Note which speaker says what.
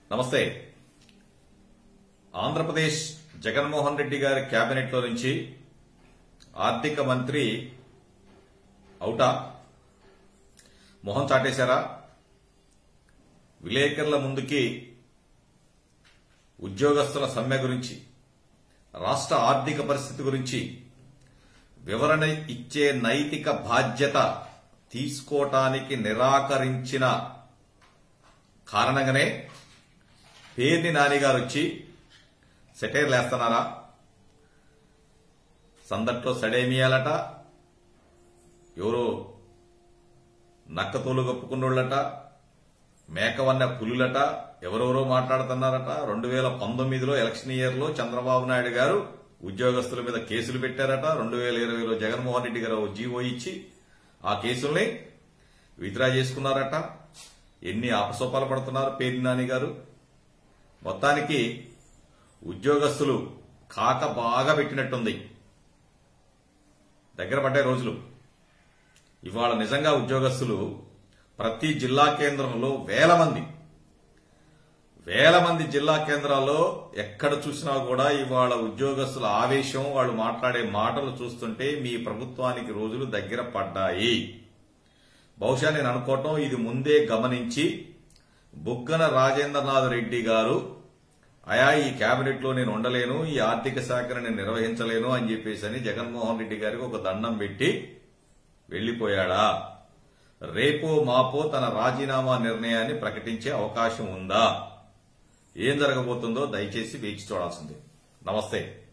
Speaker 1: నమస్తే ఆంధ్రప్రదేశ్ జగన్మోహన్ రెడ్డి గారి కేబినెట్ లో నుంచి ఆర్థిక మంత్రి అవుటా మొహం చాటేశారా విలేకరుల ముందుకి ఉద్యోగస్తుల సమ్మె గురించి రాష్ట్ర ఆర్థిక పరిస్థితి గురించి వివరణ ఇచ్చే నైతిక బాధ్యత తీసుకోవటానికి నిరాకరించిన కారణంగానే పేర్ని నానిగారు వచ్చి సెటైర్లు వేస్తున్నారా సందట్లో సడేమియాలట ఎవరో నక్కతోలు కప్పుకున్నోళ్ళట మేకవన్న పులులట ఎవరెవరో మాట్లాడుతున్నారట రెండు వేల పంతొమ్మిదిలో ఎలక్షన్ ఇయర్ లో చంద్రబాబు నాయుడు గారు ఉద్యోగస్తుల మీద కేసులు పెట్టారట రెండు వేల ఇరవైలో జగన్మోహన్ రెడ్డి గారు ఓ జీవో ఇచ్చి ఆ కేసుల్ని విత్డ్రా చేసుకున్నారట ఎన్ని అపసోపాలు పడుతున్నారు పేరు నాని గారు మొత్తానికి ఉద్యోగస్తులు కాక బాగా పెట్టినట్టుంది దగ్గర పడ్డే రోజులు ఇవాళ నిజంగా ఉద్యోగస్తులు ప్రతి జిల్లా కేంద్రంలో వేల మంది వేల మంది జిల్లా కేంద్రాల్లో ఎక్కడ చూసినా కూడా ఇవాళ ఉద్యోగస్తుల ఆవేశం వాళ్ళు మాట్లాడే మాటలు చూస్తుంటే మీ ప్రభుత్వానికి రోజులు దగ్గర పడ్డాయి బహుశా నేను అనుకోవటం ఇది ముందే గమనించి బుగ్గన రాజేంద్రనాథ్ రెడ్డి గారు అయా ఈ కేబినెట్ లో నేను ఉండలేను ఈ ఆర్థిక శాఖను నేను నిర్వహించలేను అని చెప్పేసి అని జగన్మోహన్ రెడ్డి గారికి ఒక దండం పెట్టి వెళ్లిపోయాడా రేపో మాపో తన రాజీనామా నిర్ణయాన్ని ప్రకటించే అవకాశం ఉందా ఏం జరగబోతుందో దయచేసి వేచి చూడాల్సిందే నమస్తే